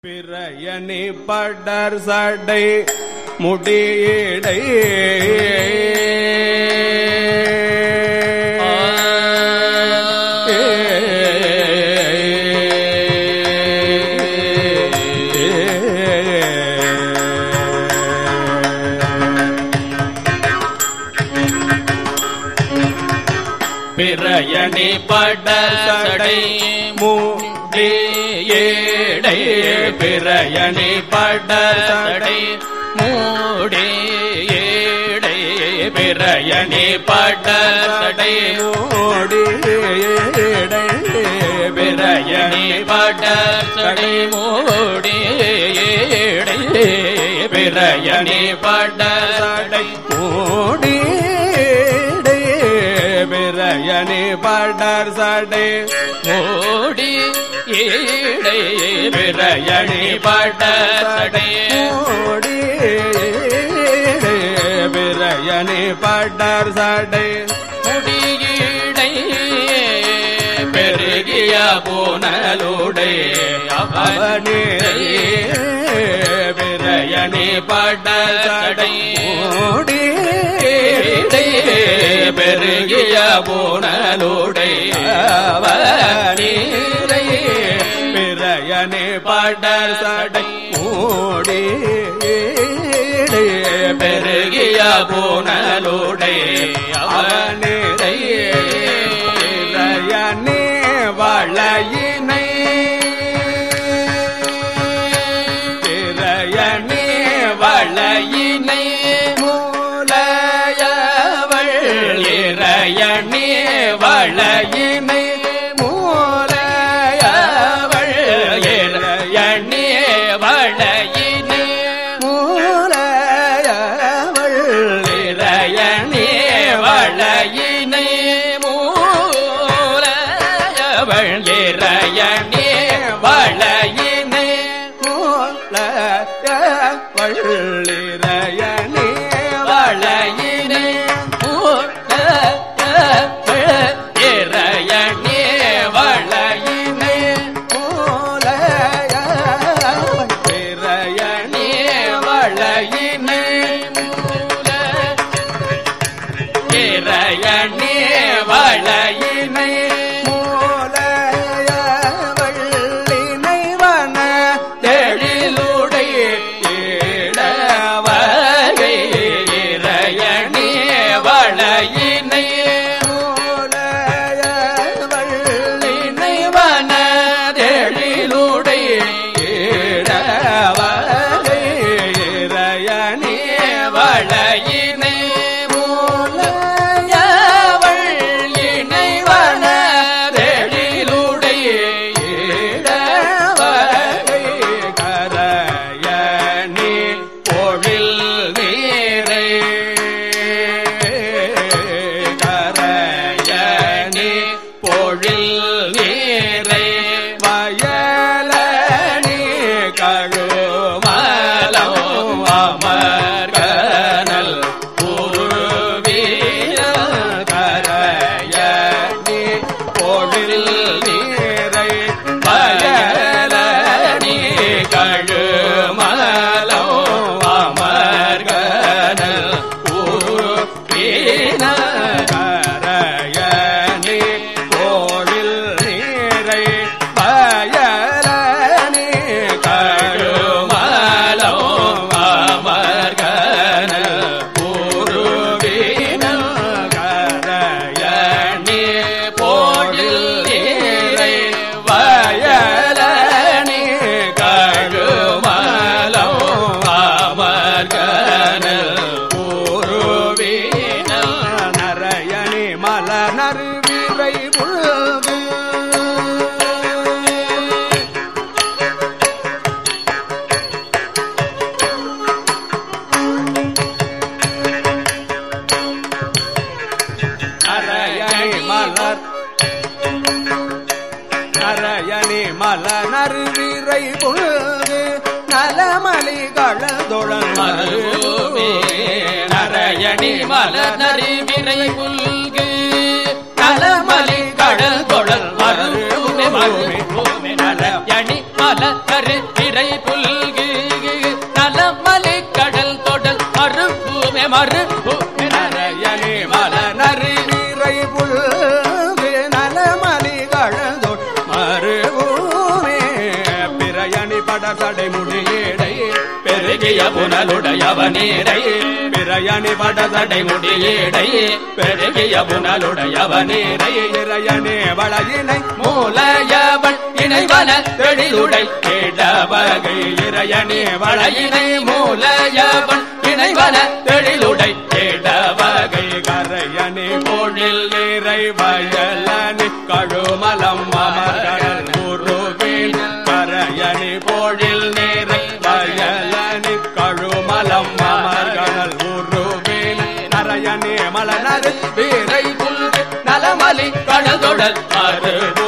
பிரயணி படர் சடை முடியடை பிரயணி படர் சடை மூடேடை பிரயணி படர் சடை மூடேடை பிரயணி படர் சடை முடியடை பிரயணி படர் சடை மூடேடை பிரயணி படர் சடை மூடிடை பிரயணி படர் சடை மூடி ஏடை பிரயணி படர் சடை மூடிடை பிரயணி படர் சடை முடியீடை பெருகிய போனலுடை அவனே பிரயணி படடை மூடிடை பெருகிய போனலுடை அவனீரை பிரயணி படர் சடை மூடிடை பெருகிய போனலுடை அவனீரை பிரயணி வளையினை பிரயணி வளையினை மூலையவள் இறையணி வளையினை மூலையவள் இறையணி வளையினை மூலையவள் இறையணி வளையினை மூலையவள் இறையணி வளையினை வள்ளிரையணி வளையினை இறையணி வளையினை மூலையணி வளையினை இறையணி வளையினை மூலையவள்ளினை வன தெளிலுடை இடவகை இறையணி வளையினை மூலையவள்ளினை நினைவன தெளிலுடை இடவகை இறையணி வளையினை மூலையவள் இணைவன தெளிலுடை இடவகை கரையணி பொழில் நீரை கரையணி பொழில் நீரை வயலணி மலம் அமர்கனல் உருவிய கரையணி பொழில் நீரை பயலணி கழுமலம் அமர்கனல் உருவின கரையணி கோவில் நீரை வயலணி கழுமலம் அமர்கனல் உருவின கரையணி கரணி போடில் நீரை வயலணி கழுமலம் அமர்கனல் உருவினல் நரையணி மலர் விரை முழுது நரையணி மலர் நரையணி மலர் விரை முழுது நலமலி கழதொழல் மருவே நரயணி மலநரி விரை புல்கு நலமலி கடல் தொடல் மருவே மருவே நரயணி மலர் விரை படசடை முடியேடை பெருகிய புனலுடையவனீரை பிறையணி படசடை முடியேடை பெருகிய புனலுடையவனீரை இறையனே வளையினை மூலையவன் இணைவன தெளிலுடை கேடவகை இறையனே வளையினை மூலையவன் இணைவன தெளிலுடை கேடவகை கரையணி கோழில் நீரை வயலனி கழுமலம் அமர்கள் குருவின் கரையணி கோழில் நேரை வயலனி கழுமலம் அமர்கள் குருவின் கரையணி மலனரு வீரை புல்கு நலமலி கடதொடல் அருகு